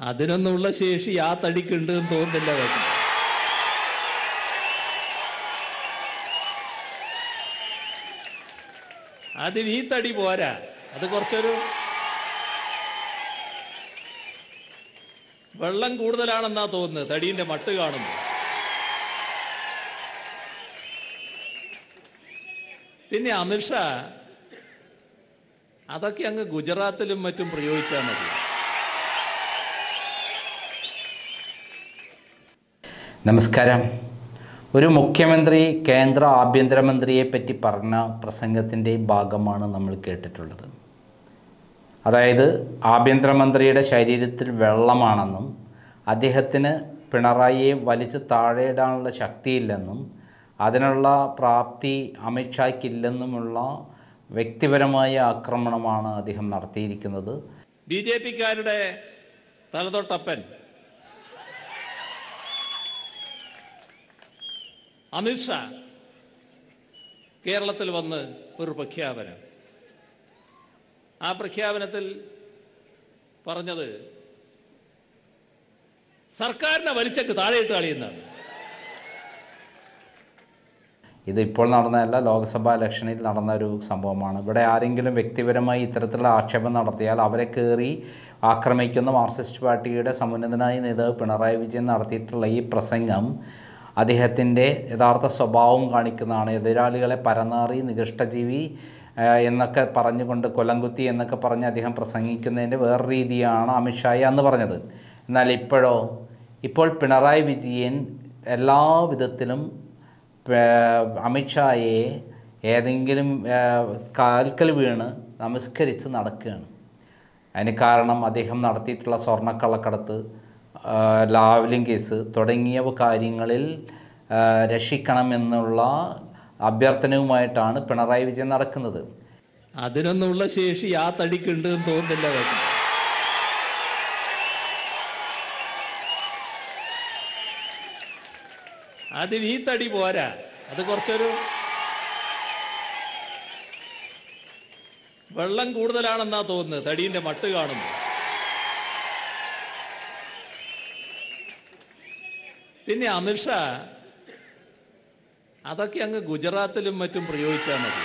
അതിനൊന്നുള്ള ശേഷി ആ തടിക്കുണ്ട് എന്ന് തോന്നുന്നില്ല കേട്ടോ അതിന് ഈ തടി പോരാ അത് കുറച്ചൊരു വെള്ളം കൂടുതലാണെന്നാ തോന്നുന്നത് തടീന്റെ മട്ട് കാണുന്നു പിന്നെ അമിത്ഷാ അതൊക്കെ അങ്ങ് ഗുജറാത്തിലും മറ്റും പ്രയോഗിച്ചാൽ മതി നമസ്കാരം ഒരു മുഖ്യമന്ത്രി കേന്ദ്ര ആഭ്യന്തരമന്ത്രിയെ പറ്റി പറഞ്ഞ പ്രസംഗത്തിൻ്റെ ഭാഗമാണ് നമ്മൾ കേട്ടിട്ടുള്ളത് അതായത് ആഭ്യന്തരമന്ത്രിയുടെ ശരീരത്തിൽ വെള്ളമാണെന്നും അദ്ദേഹത്തിന് പിണറായിയെ വലിച്ചു താഴെയിടാനുള്ള ശക്തിയില്ലെന്നും അതിനുള്ള പ്രാപ്തി അമിത്ഷായ്ക്കില്ലെന്നുമുള്ള വ്യക്തിപരമായ ആക്രമണമാണ് അദ്ദേഹം നടത്തിയിരിക്കുന്നത് ബി ജെ പിക്കാരുടെ തലതൊട്ടപ്പൻ അമിത്ഷാ കേരളത്തിൽ വന്ന് ഒരു പ്രഖ്യാപനം ആ പ്രഖ്യാപനത്തിൽ പറഞ്ഞത് സർക്കാരിനെ വലിച്ചക്ക് താഴെയിട്ട് കളിയുന്നതാണ് ഇത് ഇപ്പോൾ നടന്നതല്ല ലോക്സഭാ ഇലക്ഷനിൽ നടന്ന ഒരു സംഭവമാണ് ഇവിടെ ആരെങ്കിലും വ്യക്തിപരമായി ഇത്തരത്തിലുള്ള ആക്ഷേപം നടത്തിയാൽ അവരെ കയറി ആക്രമിക്കുന്ന മാർക്സിസ്റ്റ് പാർട്ടിയുടെ സമുന്നതനായ നേതാവ് പിണറായി വിജയൻ നടത്തിയിട്ടുള്ള ഈ പ്രസംഗം അദ്ദേഹത്തിൻ്റെ യഥാർത്ഥ സ്വഭാവം കാണിക്കുന്നതാണ് എതിരാളികളെ പരനാറി നികൃഷ്ടജീവി ആ, എന്നൊക്കെ പറഞ്ഞുകൊണ്ട് കൊലംകുത്തി എന്നൊക്കെ പറഞ്ഞ് അദ്ദേഹം പ്രസംഗിക്കുന്നതിൻ്റെ വേറെ രീതിയാണ് അമിത്ഷായി അന്ന് പറഞ്ഞത് എന്നാൽ ഇപ്പോഴോ ഇപ്പോൾ പിണറായി വിജയൻ എല്ലാ വിധത്തിലും പേ- അമിത്ഷായെ ഏതെങ്കിലും ആ, കാൽക്കൽ വീണ് നമസ്കരിച്ച് നടക്കുകയാണ് അതിന് കാരണം അദ്ദേഹം നടത്തിയിട്ടുള്ള സ്വർണ്ണക്കള്ളക്കടത്ത് ആ, ലാവ്ലിംഗ് കേസ് തുടങ്ങിയ കാര്യങ്ങളിൽ ആ, രക്ഷിക്കണമെന്നുള്ള അഭ്യർത്ഥനയുമായിട്ടാണ് പിണറായി വിജയൻ നടക്കുന്നത് അതിനൊന്നുള്ള ശേഷി ആ തടിക്കുണ്ട് എന്ന് തോന്നുന്നില്ല കേട്ടോ അതിന് ഈ തടി പോരാ അത് കുറച്ചൊരു വെള്ളം കൂടുതലാണെന്നാ തോന്നുന്നത് തടീന്റെ മട്ട് കാണുന്നു പിന്നെ അമിത്ഷാ അതൊക്കെ അങ്ങ് ഗുജറാത്തിലും മറ്റും പ്രയോഗിച്ചാൽ മതി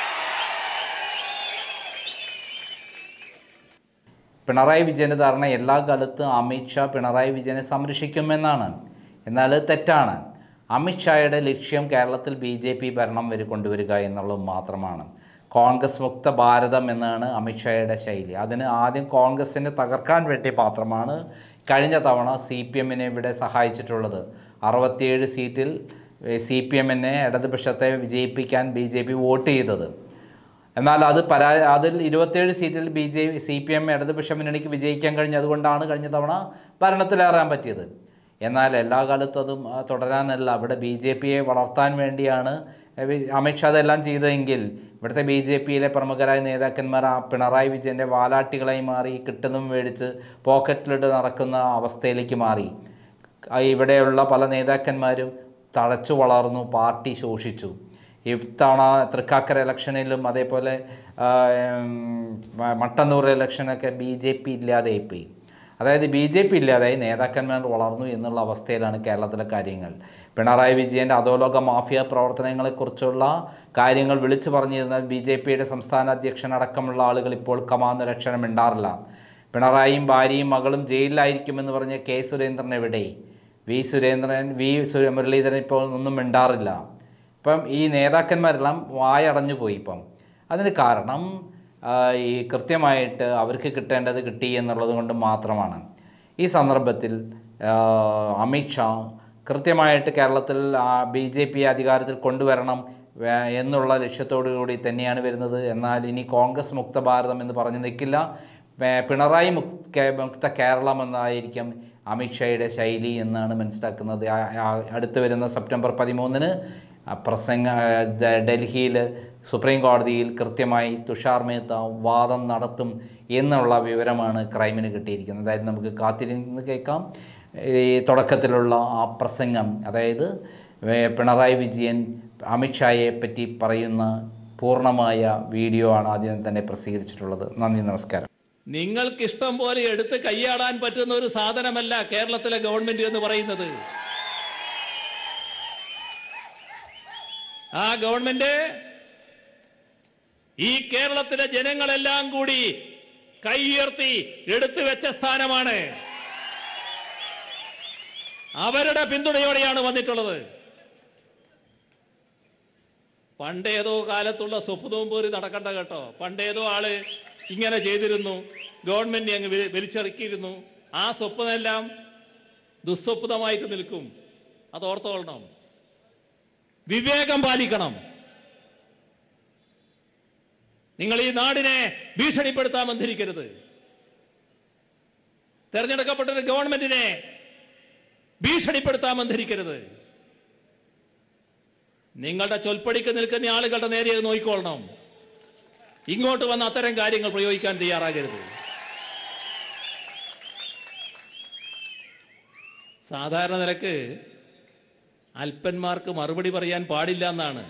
പിണറായി വിജയൻ്റെ ധാരണ എല്ലാ കാലത്തും അമിത്ഷാ പിണറായി വിജയനെ സംരക്ഷിക്കുമെന്നാണ് എന്നാൽ അത് തെറ്റാണ് അമിത്ഷായുടെ ലക്ഷ്യം കേരളത്തിൽ ബി ജെ പി ഭരണം വരെ കൊണ്ടുവരിക എന്നുള്ളത് മാത്രമാണ് കോൺഗ്രസ് മുക്ത ഭാരതം എന്നാണ് അമിത്ഷായുടെ ശൈലി അതിന് ആദ്യം കോൺഗ്രസിനെ തകർക്കാൻ വേണ്ടി മാത്രമാണ് കഴിഞ്ഞ തവണ സി പി എമ്മിനെ ഇവിടെ സഹായിച്ചിട്ടുള്ളത് അറുപത്തിയേഴ് സീറ്റിൽ സി പി എമ്മിനെ ഇടതുപക്ഷത്തെ വിജയിപ്പിക്കാൻ ബി ജെ പി വോട്ട് ചെയ്തത് എന്നാൽ അത് പരാ അതിൽ ഇരുപത്തേഴ് സീറ്റിൽ B J C P M ഇടതുപക്ഷ മുന്നണിക്ക് വിജയിക്കാൻ കഴിഞ്ഞു അതുകൊണ്ടാണ് കഴിഞ്ഞ തവണ ഭരണത്തിലേറാൻ പറ്റിയത് എന്നാൽ എല്ലാ കാലത്തും അതും ആ, തുടരാനല്ല അവിടെ ബി ജെ പിയെ വളർത്താൻ വേണ്ടിയാണ് വി- അമിത്ഷാ അതെല്ലാം ചെയ്തതെങ്കിൽ ഇവിടുത്തെ ബി ജെ പിയിലെ പ്രമുഖരായ നേതാക്കന്മാർ ആ പിണറായി വിജയൻ്റെ വാലാട്ടികളായി മാറി കിട്ടുന്നതും മേടിച്ച് പോക്കറ്റിലിട്ട് നടക്കുന്ന അവസ്ഥയിലേക്ക് മാറി ആ, ഇവിടെയുള്ള പല നേതാക്കന്മാരും തഴച്ചു വളർന്നു പാർട്ടി ശോഷിച്ചു ഇത്തവണ തൃക്കാക്കര ഇലക്ഷനിലും അതേപോലെ ആ, ഉം, മ- മട്ടന്നൂർ ഇലക്ഷനൊക്കെ ബി ജെ പി ഇല്ലാതെയായിപ്പോയി അതായത് ബി ജെ പി ഇല്ലാതായി നേതാക്കന്മാർ വളർന്നു എന്നുള്ള അവസ്ഥയിലാണ് കേരളത്തിലെ കാര്യങ്ങൾ പിണറായി വിജയൻ്റെ അധോലോക മാഫിയ പ്രവർത്തനങ്ങളെക്കുറിച്ചുള്ള കാര്യങ്ങൾ വിളിച്ചു പറഞ്ഞിരുന്ന ബി ജെ പിയുടെ സംസ്ഥാന അധ്യക്ഷനടക്കമുള്ള ആളുകൾ ഇപ്പോൾ കമാന്ന ലക്ഷണം മിണ്ടാറില്ല പിണറായിയും ഭാര്യയും മകളും ജയിലിലായിരിക്കുമെന്ന് പറഞ്ഞ കെ സുരേന്ദ്രൻ എവിടെ വി സുരേന്ദ്രൻ വി സു- മുരളീധരൻ ഇപ്പോൾ ഒന്നും മിണ്ടാറില്ല ഇപ്പം ഈ നേതാക്കന്മാരെല്ലാം വായടഞ്ഞു പോയി ഇപ്പം അതിന് കാരണം ആ, ഈ കൃത്യമായിട്ട് അവർക്ക് കിട്ടേണ്ടത് കിട്ടി എന്നുള്ളത് കൊണ്ട് മാത്രമാണ് ഈ സന്ദർഭത്തിൽ ആ, അമിത്ഷാ കൃത്യമായിട്ട് കേരളത്തിൽ ബി ജെ പി അധികാരത്തിൽ കൊണ്ടുവരണം വേ- എന്നുള്ള ലക്ഷ്യത്തോടു കൂടി തന്നെയാണ് വരുന്നത് എന്നാൽ ഇനി കോൺഗ്രസ് മുക്ത ഭാരതം എന്ന് പറഞ്ഞു നിൽക്കില്ല വേ- പിണറായി മുക് കേ- മുക്ത കേരളം എന്നായിരിക്കും അമിത്ഷായുടെ ശൈലി എന്നാണ് മനസ്സിലാക്കുന്നത് ആ- ആ- അടുത്ത് വരുന്ന സെപ്റ്റംബർ പതിമൂന്നിന് ആ പ്രസംഗ ഡ- ഡൽഹിയിൽ സുപ്രീം കോടതിയിൽ കൃത്യമായി തുഷാർ മേത്ത വാദം നടത്തും എന്നുള്ള വിവരമാണ് ക്രൈമിന് കിട്ടിയിരിക്കുന്നത് അതായത് നമുക്ക് കാത്തിരുന്ന് കേൾക്കാം ഈ തുടക്കത്തിലുള്ള ആ പ്രസംഗം അതായത് വേ- പിണറായി വിജയൻ അമിത്ഷായെ പറ്റി പറയുന്ന പൂർണ്ണമായ വീഡിയോ ആണ് ആദ്യം തന്നെ പ്രസിദ്ധീകരിച്ചിട്ടുള്ളത് നന്ദി നമസ്കാരം നിങ്ങൾക്ക് ഇഷ്ടം പോലെ എടുത്ത് കൈയാടാൻ പറ്റുന്ന ഒരു സാധനമല്ല കേരളത്തിലെ ഗവൺമെന്റ് എന്ന് പറയുന്നത് ആ ഗവൺമെന്റ് ഈ കേരളത്തിലെ ജനങ്ങളെല്ലാം കൂടി കൈയുയർത്തി എടുത്തു വെച്ച സ്ഥാനമാണ് അവരുടെ പിന്തുണയോടെയാണ് വന്നിട്ടുള്ളത് പണ്ടേതോ കാലത്തുള്ള സ്വപ്നവും പോരി നടക്കണ്ട കേട്ടോ പണ്ടേതോ ആള് ഇങ്ങനെ ചെയ്തിരുന്നു ഗവൺമെന്റ് അങ്ങ് വെ- വലിച്ചെറുക്കിയിരുന്നു ആ സ്വപ്നമെല്ലാം ദുസ്വപ്നമായിട്ട് നിൽക്കും അത് ഓർത്തോളണം വിവേകം പാലിക്കണം നിങ്ങൾ ഈ നാടിനെ ഭീഷണിപ്പെടുത്താൻ ബന്ധിരിക്കരുത് തെരഞ്ഞെടുക്കപ്പെട്ട ഒരു ഗവൺമെന്റിനെ ഭീഷണിപ്പെടുത്താൻ ബന്ധിരിക്കരുത് നിങ്ങളുടെ ചൊൽപ്പടിക്ക് നിൽക്കുന്ന ആളുകളുടെ നേരെ അത് നോക്കിക്കൊള്ളണം ഇങ്ങോട്ട് വന്ന് അത്തരം കാര്യങ്ങൾ പ്രയോഗിക്കാൻ തയ്യാറാകരുത് സാധാരണ നിലക്ക് അല്പന്മാർക്ക് മറുപടി പറയാൻ പാടില്ല എന്നാണ്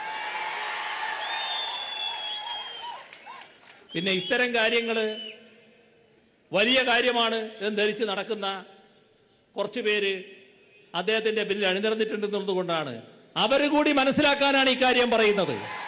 പിന്നെ ഇത്തരം കാര്യങ്ങൾ വലിയ കാര്യമാണ് എന്ന് ധരിച്ച് നടക്കുന്ന കുറച്ച് പേര് അദ്ദേഹത്തിന്റെ പിന്നിൽ അണിനിരന്നിട്ടുണ്ടെന്നുള്ളത് കൊണ്ടാണ് അവർ കൂടി മനസ്സിലാക്കാനാണ് ഈ കാര്യം പറയുന്നത്